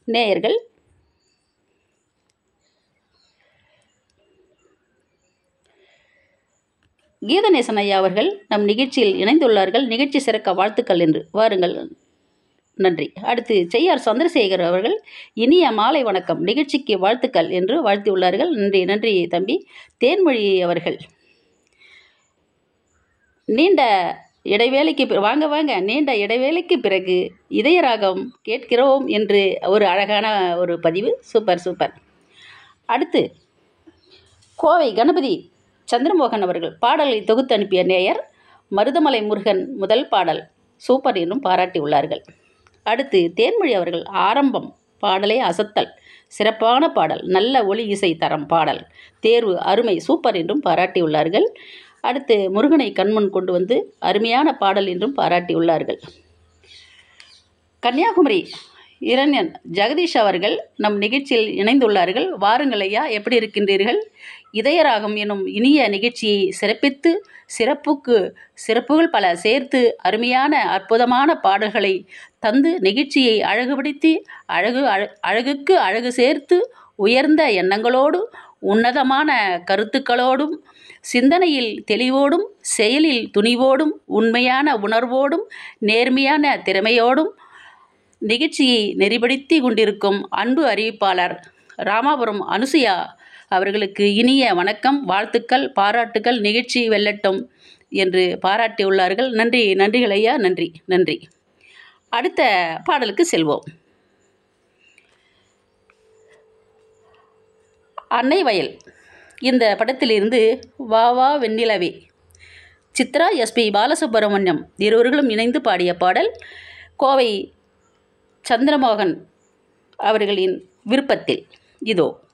நேயர்கள் கீதநேசன் ஐயா அவர்கள் நம் நிகழ்ச்சியில் இணைந்துள்ளார்கள் நிகழ்ச்சி சிறக்க வாழ்த்துக்கள் என்று வாருங்கள் நன்றி அடுத்து செய்யார் சந்திரசேகர் அவர்கள் இனிய மாலை வணக்கம் நிகழ்ச்சிக்கு வாழ்த்துக்கள் என்று வாழ்த்தியுள்ளார்கள் நன்றி நன்றி தம்பி தேன்மொழி அவர்கள் நீண்ட இடைவேளைக்கு பி- வாங்க வாங்க நீண்ட இடைவேளைக்கு பிறகு இதயராகம் கேட்கிறோம் என்று ஒரு அழகான ஒரு பதிவு சூப்பர் சூப்பர் அடுத்து கோவை கணபதி சந்திரமோகன் அவர்கள் பாடலை தொகுத்து அனுப்பிய நேயர் மருதமலை முருகன் முதல் பாடல் சூப்பர் என்றும் பாராட்டியுள்ளார்கள் அடுத்து தேன்மொழி அவர்கள் ஆரம்பம் பாடலே அசத்தல் சிறப்பான பாடல் நல்ல ஒளி இசை தரம் பாடல் தேர்வு அருமை சூப்பர் என்றும் பாராட்டியுள்ளார்கள் அடுத்து முருகனை கண்முன் கொண்டு வந்து அருமையான பாடல் என்றும் பாராட்டியுள்ளார்கள் கன்னியாகுமரி இரண்யன் ஜெகதீஷ் அவர்கள் நம் நிகழ்ச்சியில் இணைந்துள்ளார்கள் வாருங்கள் ஐயா எப்படி இருக்கின்றீர்கள் இதயராகம் எனும் இனிய நிகழ்ச்சியை சிறப்பித்து சிறப்புக்கு சிறப்புகள் பல சேர்த்து அருமையான அற்புதமான பாடல்களை தந்து நிகழ்ச்சியை அழகுபடுத்தி அழகு அழ- அழகுக்கு அழகு சேர்த்து உயர்ந்த எண்ணங்களோடு உன்னதமான கருத்துக்களோடும் சிந்தனையில் தெளிவோடும் செயலில் துணிவோடும் உண்மையான உணர்வோடும் நேர்மையான திறமையோடும் நிகழ்ச்சியை நெறிப்படுத்தி கொண்டிருக்கும் அன்பு அறிவிப்பாளர் ராமாபுரம் அனுசுயா அவர்களுக்கு இனிய வணக்கம் வாழ்த்துக்கள் பாராட்டுக்கள் நிகழ்ச்சி வெல்லட்டும் என்று பாராட்டியுள்ளார்கள் நன்றி நன்றிகள் ஐயா நன்றி நன்றி அடுத்த பாடலுக்கு செல்வோம் அன்னை வயல் இந்த படத்திலிருந்து வா வா வெண்ணிலவே சித்ரா எஸ்பி பாலசுப்ரமணியம் இருவர்களும் இணைந்து பாடிய பாடல் கோவை சந்திரமோகன் அவர்களின் விருப்பத்தில் இதோ